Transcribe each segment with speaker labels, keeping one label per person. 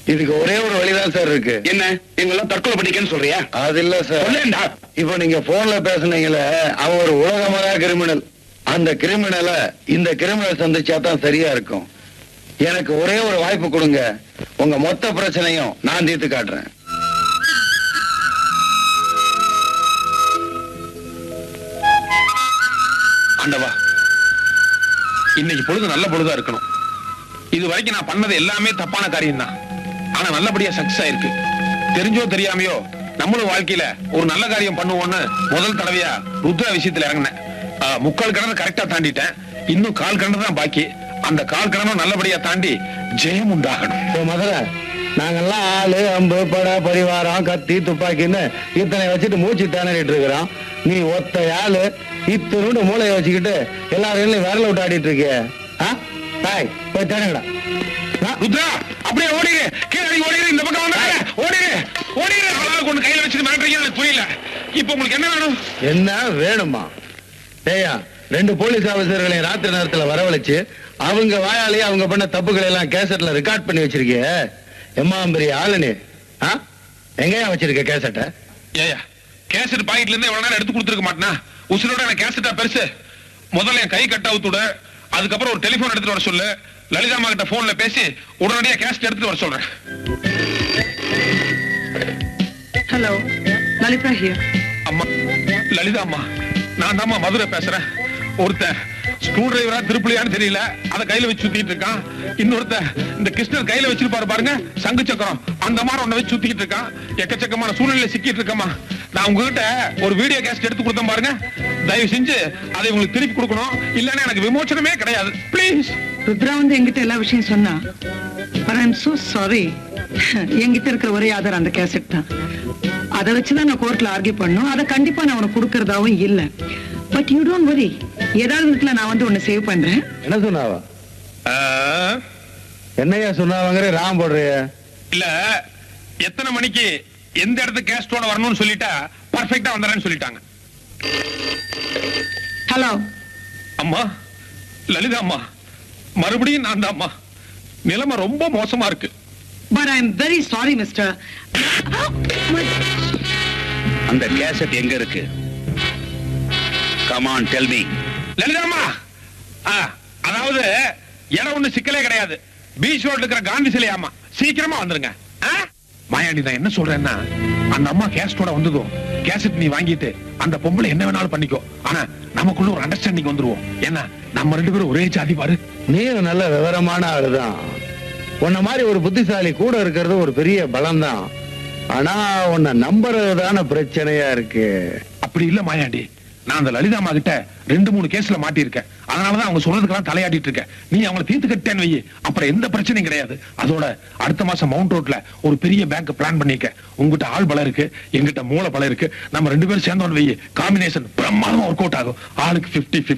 Speaker 1: இதுக்கு ஒரே ஒரு வழிதான் சார் இருக்கு
Speaker 2: என்ன எங்கெல்லாம் தற்கொலை பண்ணிக்கன்னு சொல்றியா
Speaker 1: அது இல்ல சார்
Speaker 2: சொல்லேன்டா
Speaker 1: இப்போ நீங்க போன்ல பேசுனீங்களே அவன் ஒரு உலகமதா கிரிமினல் அந்த கிரிமினலை இந்த கிரிமினல் சந்திச்சா தான் சரியா இருக்கும் எனக்கு ஒரே ஒரு வாய்ப்பு கொடுங்க உங்க மொத்த பிரச்சனையும் நான் தீர்த்து காட்டுறேன்
Speaker 3: ஆண்டவா இன்னைக்கு பொழுது நல்ல பொழுதா இருக்கணும் இது வரைக்கும் நான் பண்ணது எல்லாமே தப்பான காரியம் தான் ஆனா நல்லபடியா சக்சஸ் ஆயிருக்கு தெரிஞ்சோ தெரியாமையோ நம்மளும் வாழ்க்கையில ஒரு நல்ல காரியம் பண்ணுவோம்னு முதல் தடவையா ருத்ரா விஷயத்துல இறங்கினேன் ஆ, முக்கால் கிணறு கரெக்டா தாண்டிட்டேன் இன்னும் கால் கிணறு தான் பாக்கி அந்த கால் கிணறும் நல்லபடியா தாண்டி ஜெயம் உண்டாகணும்
Speaker 1: இப்போ மதுரை நாங்கெல்லாம் ஆளு அம்பு படை பரிவாரம் கத்தி துப்பாக்கின்னு இத்தனை வச்சுட்டு மூச்சு திணறிட்டு இருக்கிறோம் நீ ஒத்த ஆளு இத்தனோட மூளையை வச்சுக்கிட்டு எல்லாரும் விரல விட்டு ஆடிட்டு இருக்கிய ஆ தாய் போய் தேடுங்கடா ஆ?
Speaker 3: ருத்ரா அப்படியே ஓடிடு கீழே இறங்கி ஓடிடு இந்த பக்கம் வந்தாங்க ஓடிடு ஓடிடு ஆளாளுக்கு ஒண்ணு கையில வச்சுட்டு மிரட்டுறீங்க எனக்கு புரியல இப்போ உங்களுக்கு என்ன வேணும்
Speaker 1: என்ன வேணுமா ஏயா ரெண்டு போலீஸ் ஆபீசர்களையும் ராத்திரி நேரத்துல வரவழைச்சு அவங்க வாயாலேயே அவங்க பண்ண தப்புகளை எல்லாம் கேசட்ல ரெக்கார்ட் பண்ணி வச்சிருக்கிய எம்மா பெரிய ஆளுனி ஆ எங்கயா வச்சிருக்க கேசட்டை
Speaker 3: ஏயா கேசட் பாக்கெட்ல இருந்து எவ்வளவு நேரம் எடுத்து கொடுத்துருக்க மாட்டேனா உசுரோட எனக்கு கேசட்டா பெருசு முதல்ல என் கை கட்ட அவுத்துட அதுக்கப்புறம் ஒரு டெலிபோன் எடுத்துட்டு வர சொல்லு லலிதாமா கிட்ட போன்ல பேசி உடனடியா கேசட் எடுத்துட்டு வர சொல்றேன்
Speaker 4: ஹலோ லலிதா ஹியர்
Speaker 3: அம்மா லலிதா அம்மா நான் தாம்மா மதுரை பேசுறேன் ஒருத்தன் ஸ்க்ரூ டிரைவரா திருப்புலியான்னு தெரியல அத கையில வச்சு சுத்திட்டு இருக்கான் இன்னொருத்தன் இந்த கிருஷ்ணர் கையில வச்சிருப்பாரு பாருங்க சங்கு சக்கரம் அந்த மாதிரி ஒண்ண வச்சு சுத்திட்டு இருக்கான் எக்கச்சக்கமான சூழ்நிலை சிக்கிட்டு இருக்கமா நான் உங்ககிட்ட ஒரு வீடியோ கேஸ்ட் எடுத்து கொடுத்தேன் பாருங்க தயவு செஞ்சு அதை உங்களுக்கு திருப்பி கொடுக்கணும் இல்லன்னா எனக்கு விமோச்சனமே கிடையாது ப்ளீஸ்
Speaker 4: ருத்ரா வந்து என்கிட்ட எல்லா விஷயம் சொன்னா பட் ஐம் சோ சாரி என்கிட்ட இருக்கிற ஒரே ஆதாரம் அந்த கேசட் தான் அதை வச்சுதான் நான் கோர்ட்ல ஆர்கியூ பண்ணும் அதை கண்டிப்பா நான் உனக்கு கொடுக்கறதாவும் இல்ல பட் யூ டோன்ட் வரி ஏதாவது விதத்துல நான் வந்து உன்னை சேவ் பண்றேன்
Speaker 1: என்ன சொன்னாவா என்னையா சொன்னாவங்கிற ராம் போடுறிய
Speaker 3: இல்ல எத்தனை மணிக்கு எந்த இடத்துக்கு கேஸ்டோட வரணும்னு சொல்லிட்டா பர்ஃபெக்ட்டா வந்துடுறேன்னு சொல்லிட்டாங்க
Speaker 4: ஹலோ
Speaker 3: அம்மா லலிதா அம்மா மறுபடியும் நான் தான் அம்மா நிலைமை ரொம்ப மோசமா இருக்கு
Speaker 4: but I am very sorry mister
Speaker 2: அந்த கேசட் எங்க இருக்கு கமான் டெல் மீ
Speaker 3: லலிதா அம்மா ஆ, அதாவது இடம் ஒண்ணு சிக்கலே கிடையாது பீச் ரோட்ல இருக்கிற காந்தி சிலை அம்மா சீக்கிரமா வந்துருங்க ஆ? மாயாண்டி நான் என்ன சொல்றேன்னா அந்த அம்மா கேஸ்டோட வந்ததும் கேசட் நீ வாங்கிட்டு அந்த பொம்பளை என்ன வேணாலும் பண்ணிக்கோ ஆனா நமக்குள்ள ஒரு அண்டர்ஸ்டாண்டிங் வந்துருவோம் ஏன்னா நம்ம ரெண்டு பேரும் ஒரே ஜாதி பாரு
Speaker 1: நீயும் நல்ல விவரமான ஆளுதான் உன்ன மாதிரி ஒரு புத்திசாலி கூட இருக்கிறது ஒரு பெரிய பலம் தான் ஆனா உன்னை நம்புறது தானே பிரச்சனையா இருக்கு
Speaker 3: அப்படி இல்ல மாயாண்டி நான் அந்த லலிதா அம்மா கிட்ட ரெண்டு மூணு கேஸ்ல மாட்டியிருக்கேன் அதனாலதான் அவங்க சொல்றதுக்கெல்லாம் தலையாட்டிட்டு இருக்கேன் நீ அவங்கள தீர்த்து கட்டேன்னு வை அப்புறம் எந்த பிரச்சனையும் கிடையாது அதோட அடுத்த மாசம் மவுண்ட் ரோட்ல ஒரு பெரிய பேங்க் பிளான் பண்ணிக்க உங்ககிட்ட ஆள் பலம் இருக்கு எங்கிட்ட மூளை பலம் இருக்கு நம்ம ரெண்டு பேரும் சேர்ந்தோன்னு வை காம்பினேஷன் பிரமாதமா ஒர்க் அவுட் ஆகும் ஆளுக்கு 50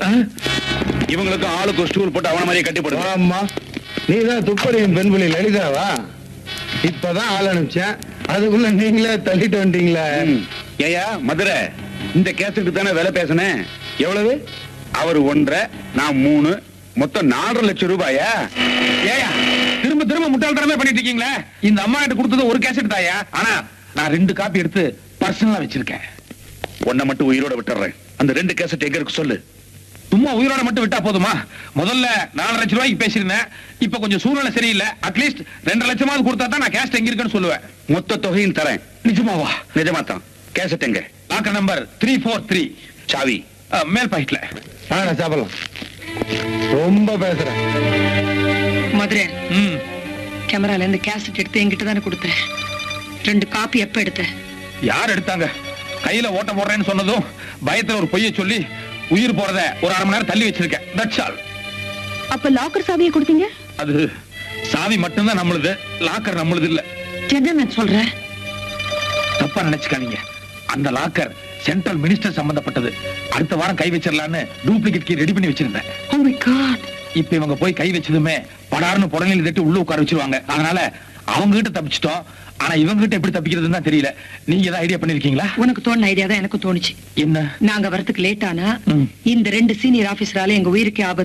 Speaker 3: 50
Speaker 2: இவங்களுக்கும் ஆளுக்கு ஒரு ஸ்டூல் போட்டு அவன மாதிரியே கட்டி போடுங்க
Speaker 1: ஆமா நீதான் துப்பறியும் பெண்புலி லலிதாவா இப்பதான் ஆள் அனுப்பிச்சேன் அதுக்குள்ள நீங்களே தள்ளிட்டு வந்துட்டீங்களே
Speaker 2: ம். ஏயா மதுரை இந்த கேசட்டுக்கு தானே விலை பேசினேன் எவ்வளவு அவர் ஒன்றரை நான் மூணு மொத்தம் நாலரை லட்சம் ரூபாயா
Speaker 3: ஏயா திரும்ப திரும்ப முட்டாள்தனமே பண்ணிட்டு இருக்கீங்களே இந்த அம்மா கிட்ட கொடுத்தது ஒரு கேசட் தாயா ஆனா நான் ரெண்டு காப்பி எடுத்து பர்சனலா வச்சிருக்கேன்
Speaker 2: உன்னை மட்டும் உயிரோட விட்டுறேன் அந்த ரெண்டு கேசட் எங்க இருக்கு சொல்லு
Speaker 3: சும்மா உயிரோட மட்டும் விட்டா போதுமா முதல்ல நாலு லட்சம் ரூபாய்க்கு பேசியிருந்தேன் இப்ப கொஞ்சம் சூழ்நிலை சரியில்லை அட்லீஸ்ட் ரெண்டு லட்சமாவது கொடுத்தா தான் நான் கேஸ்ட் எங்க இருக்குன்னு சொல்லுவேன்
Speaker 2: மொத்த தொகையும் தரேன்
Speaker 3: நிஜமாவா
Speaker 2: நிஜமா தான் கேசட் எங்க
Speaker 3: locker number three four three
Speaker 2: சாவி
Speaker 3: மேல் பாக்கெட்ல
Speaker 1: வாங்க சாப்பிடலாம் ரொம்ப பேசுறேன்
Speaker 4: மதுரை
Speaker 3: ம்
Speaker 4: கேமரால இருந்து கேசட் எடுத்து என்கிட்ட தானே கொடுத்தேன் ரெண்டு காப்பி எப்ப எடுத்த
Speaker 3: யார் எடுத்தாங்க கையில ஓட்ட போடுறேன்னு சொன்னதும் பயத்துல ஒரு பொய்ய சொல்லி உயிர் போறத ஒரு அரை மணி நேரம் தள்ளி வச்சிருக்கேன் தட்ஸ் ஆல்
Speaker 5: அப்ப லாக்கர் சாவியை கொடுத்தீங்க
Speaker 3: அது சாவி மட்டும்தான் நம்மளுது லாக்கர் நம்மளுது இல்ல
Speaker 4: என்ன நான் சொல்றேன்
Speaker 3: தப்பா நினைச்சுக்காதீங்க அந்த லாக்கர் சென்ட்ரல் மினிஸ்டர் சம்பந்தப்பட்டது அடுத்த வாரம் கை வச்சிடலான்னு டூப்ளிகேட் கீ ரெடி பண்ணி வச்சிருந்தேன்
Speaker 4: ஓ மை காட்
Speaker 3: இப்ப இவங்க போய் கை வச்சதுமே படார்னு புடனையில் தட்டி உள்ள உட்கார வச்சிருவாங்க அதனால அவங்க கிட்ட தப்பிச்சிட்டோம் ஆனா இவங்க கிட்ட எப்படி தப்பிக்கிறதுன்னு தான் தெரியல நீங்க ஏதாவது ஐடியா பண்ணிருக்கீங்களா
Speaker 4: உனக்கு தோணுன ஐடியா தான் எனக்கு தோணுச்சு
Speaker 3: என்ன
Speaker 4: நாங்க வரதுக்கு லேட் ஆனா
Speaker 3: ம்.
Speaker 4: இந்த ரெண்டு சீனியர் ஆபீசரால எங்க உயிருக்கு ஆபத்து